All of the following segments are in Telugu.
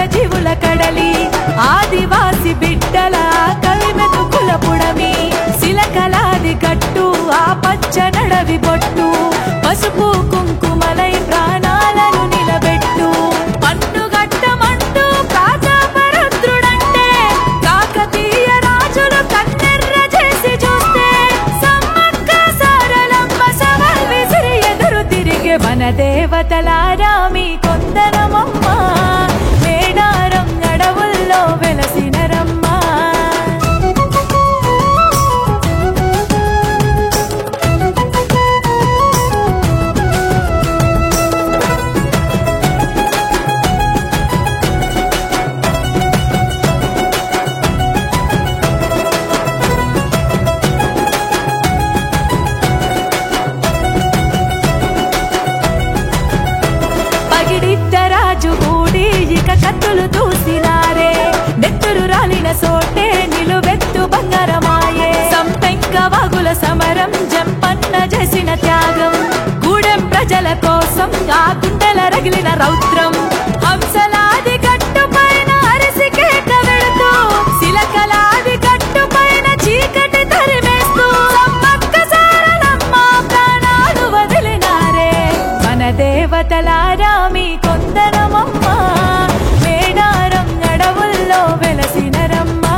జీవుల కడలి ఆదివాసి బిడ్డల కలిమెతుకుల పుడమి శిలకలాది కట్టు ఆ పచ్చ నడవి బొట్టు పసుపు కుంకుమలై ప్రాణాలను నిలబెట్టు పన్నుగట్టమంటూ ప్రాతాపరుద్రుడంటే కాకతీయ రాజులు కన్నెర్ర చేసి చూస్తే సమ్మక్క సారలమ్మ సవాల్ విసిరి ఎదురు తిరిగే మన దేవతలారా మీ కొందరమమ్మ మేడారం అడవుల్లో వెలసినరమ్మా పగిడిద్దరాజు కూడి ఇక కత్తులు దూసినారే నెత్తురు రాలిన సోటే నిలువెత్తు బంగారమాయే సంపెంగ వాగుల సమరం జంపన్న చేసిన త్యాగం గూడెం ప్రజల కోసం ఆ గుండెల రగిలిన రౌద్రం హంసలాది గట్టు పైన అరిసి కేక వెళుతూ శిలకలాది గట్టు పైన చీకటి తరిమేస్తూ సమ్మక్క సారలమ్మ ప్రాణాలు వదిలినారే మన దేవతలారా మీ కొందరమమ్మ మేడారం అడవుల్లో వెలసినరమ్మా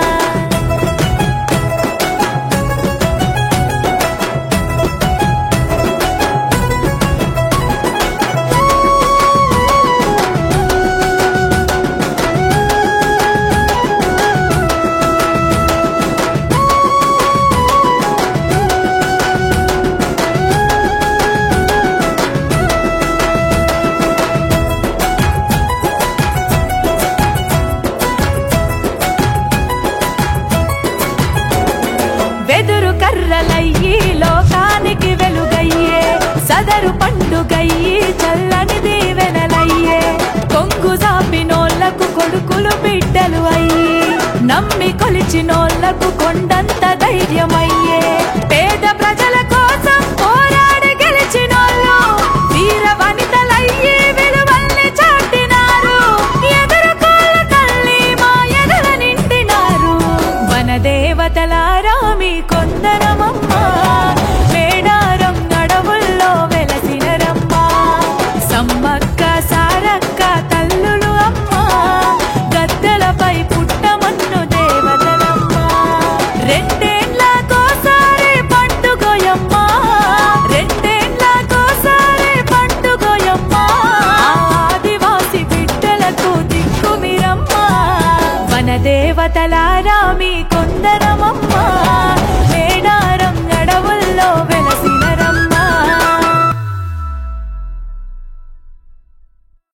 వెదురు కర్రలయ్యి లోకానికి వెలుగయ్యే సదరు పండుగయ్యి చల్లని దీవెనలయ్యే కొంగు జాపినోళ్లకు కొడుకులు బిడ్డలు అయ్యి నమ్మి కొలిచినోళ్లకు కొండంత ధైర్యమయ్యే పేద ప్రజల కోసం పోరాడి గెలిచినోళ్ళు వీర వనితలయ్యి విలువల్ని చాటినారు ఎదుర్కోల తల్లి మా ఎదల నిండినారు వన దేవతలారా మీ కొందరమమ్మ మేడారం అడవుల్లో వెలసినరమ్మ సమ్మక్క సారక్క తల్లులు అమ్మ గద్దెలపై పుట్టమన్ను దేవతలమ్మ రెండేళ్లకోసారి పండుగోయమ్మ రెండేళ్లకోసారి పండుగోయమ్మ ఆదివాసి బిడ్డలకు దిక్కుమిరమ్మ వన దేవతలారా మీ